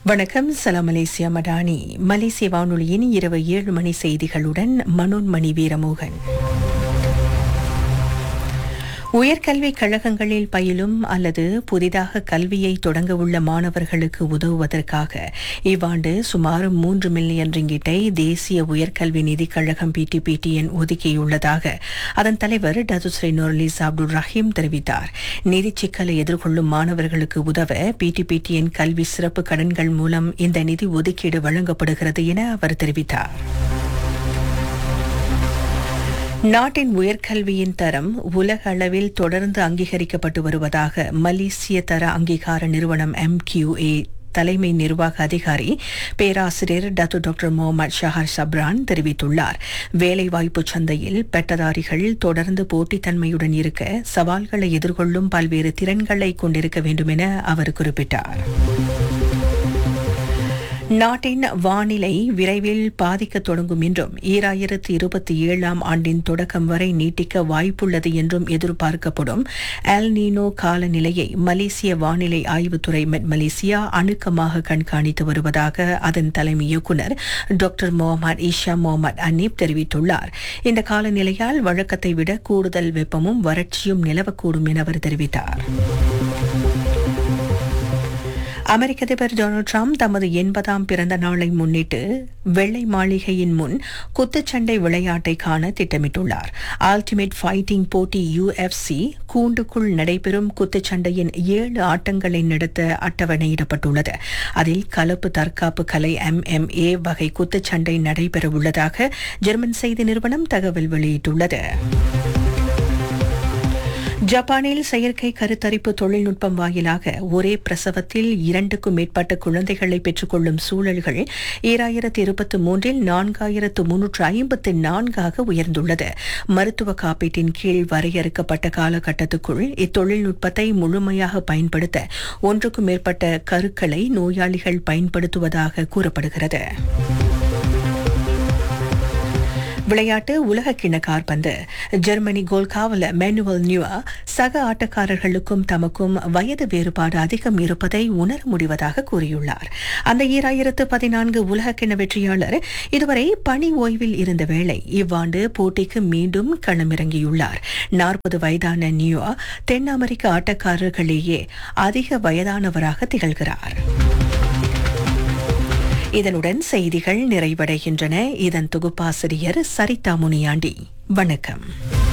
வணக்கம் சலாம் மலேசியா மடானி மலேசிய வானொலியின் இரவு ஏழு மணி செய்திகளுடன் மனோன்மணி வீரமோகன் உயர்கல்விக் கழகங்களில் பயிலும் அல்லது புதிதாக கல்வியை தொடங்க உள்ள மாணவர்களுக்கு உதவுவதற்காக இவ்வாண்டு சுமார் மூன்று மில்லியன் ரிங்கிட்டை தேசிய உயர்கல்வி நிதிக் கழகம் பிடிபிடிஎன் ஒதுக்கியுள்ளதாக அதன் தலைவர் டதுஸ்ரீ நூர்லிஸ் அப்துல் ரஹீம் தெரிவித்தார் நிதிச் சிக்கலை எதிர்கொள்ளும் மாணவர்களுக்கு உதவ பிடிபிடிஎன் கல்வி சிறப்பு கடன்கள் மூலம் இந்த நிதி ஒதுக்கீடு வழங்கப்படுகிறது என அவர் தெரிவித்தார் நாட்டின் உயர்கல்வியின் தரம் உலக அளவில் தொடர்ந்து அங்கீகரிக்கப்பட்டு வருவதாக மலேசிய தர அங்கீகார நிறுவனம் எம்கியூஏ தலைமை நிர்வாக அதிகாரி பேராசிரியர் Dato doctor Mohamed Shahar Sabran தெரிவித்துள்ளார் வேலைவாய்ப்பு சந்தையில் பெட்டதாரிகள் தொடர்ந்து போட்டித்தன்மையுடன் இருக்க சவால்களை எதிர்கொள்ளும் பல்வேறு திறன்களை கொண்டிருக்க வேண்டும் என அவர் குறிப்பிட்டார் நாட்டின் வானிலை விரைவில் பாதிக்க தொடங்கும் என்றும் ஈராயிரத்து இருபத்தி ஏழாம் ஆண்டின் தொடக்கம் வரை நீட்டிக்க வாய்ப்புள்ளது என்றும் எதிர்பார்க்கப்படும் எல் நீனோ காலநிலையை மலேசிய வானிலை ஆய்வுத்துறை மெட் மலேசியா அணுக்கமாக கண்காணித்து வருவதாக அதன் தலைமை இயக்குநர் doctor Mohamed Isha Mohamed Hanif தெரிவித்துள்ளார் இந்த காலநிலையால் வழக்கத்தை விட கூடுதல் வெப்பமும் வறட்சியும் நிலவக்கூடும் என அவர் தெரிவித்தார் அமெரிக்க அதிபர் டொனால்டு டிரம்ப் தமது எண்பதாம் பிறந்த நாளை முன்னிட்டு வெள்ளை மாளிகையின் முன் குத்துச்சண்டை விளையாட்டை காண திட்டமிட்டுள்ளார் அல்டிமேட் ஃபைட்டிங் போட்டி யுஎஃப்சி கூண்டுக்குள் நடைபெறும் குத்துச்சண்டையின் ஏழு ஆட்டங்களை நடத்த அட்டவணையிடப்பட்டுள்ளது அதில் கலப்பு தற்காப்பு கலை எம்எம்ஏ வகை குத்துச்சண்டை நடைபெறவுள்ளதாக ஜெர்மன் செய்தி நிறுவனம் தகவல் வெளியிட்டுள்ளது ஜப்பானில் செயற்கை கருத்தரிப்பு தொழில்நுட்பம் வாயிலாக ஒரே பிரசவத்தில் இரண்டுக்கும் மேற்பட்ட குழந்தைகளை பெற்றுக்கொள்ளும் சூழல்கள் ஈராயிரத்து இருபத்தி மூன்றில் நான்காயிரத்து முன்னூற்று ஐம்பத்து நான்காக உயர்ந்துள்ளது மருத்துவ காப்பீட்டின் கீழ் வரையறுக்கப்பட்ட காலகட்டத்துக்குள் இத்தொழில்நுட்பத்தை முழுமையாக பயன்படுத்த ஒன்றுக்கும் மேற்பட்ட கருக்களை நோயாளிகள் பயன்படுத்துவதாக கூறப்படுகிறது விளையாட்டு உலக கிண்ண காற்பந்து ஜெர்மனி கோல்காவல மேனுவல் நியூவா சக ஆட்டக்காரர்களுக்கும் தமக்கும் வயது வேறுபாடு அதிகம் இருப்பதை உணர முடிவதாக கூறியுள்ளார் அந்த ஈராயிரத்து பதினான்கு உலக கிண்ண வெற்றியாளர் இதுவரை பணி ஓய்வில் இருந்த வேளை இவ்வாண்டு போட்டிக்கு மீண்டும் களமிறங்கியுள்ளார் நாற்பது வயதான நியூவா தென் அமெரிக்க ஆட்டக்காரர்களேயே அதிக வயதானவராக திகழ்கிறார் இதனுடன் செய்திகள் நிறைவடைகின்றன இதன் தொகுப்பாசிரியர் சரிதா முனியாண்டி வணக்கம்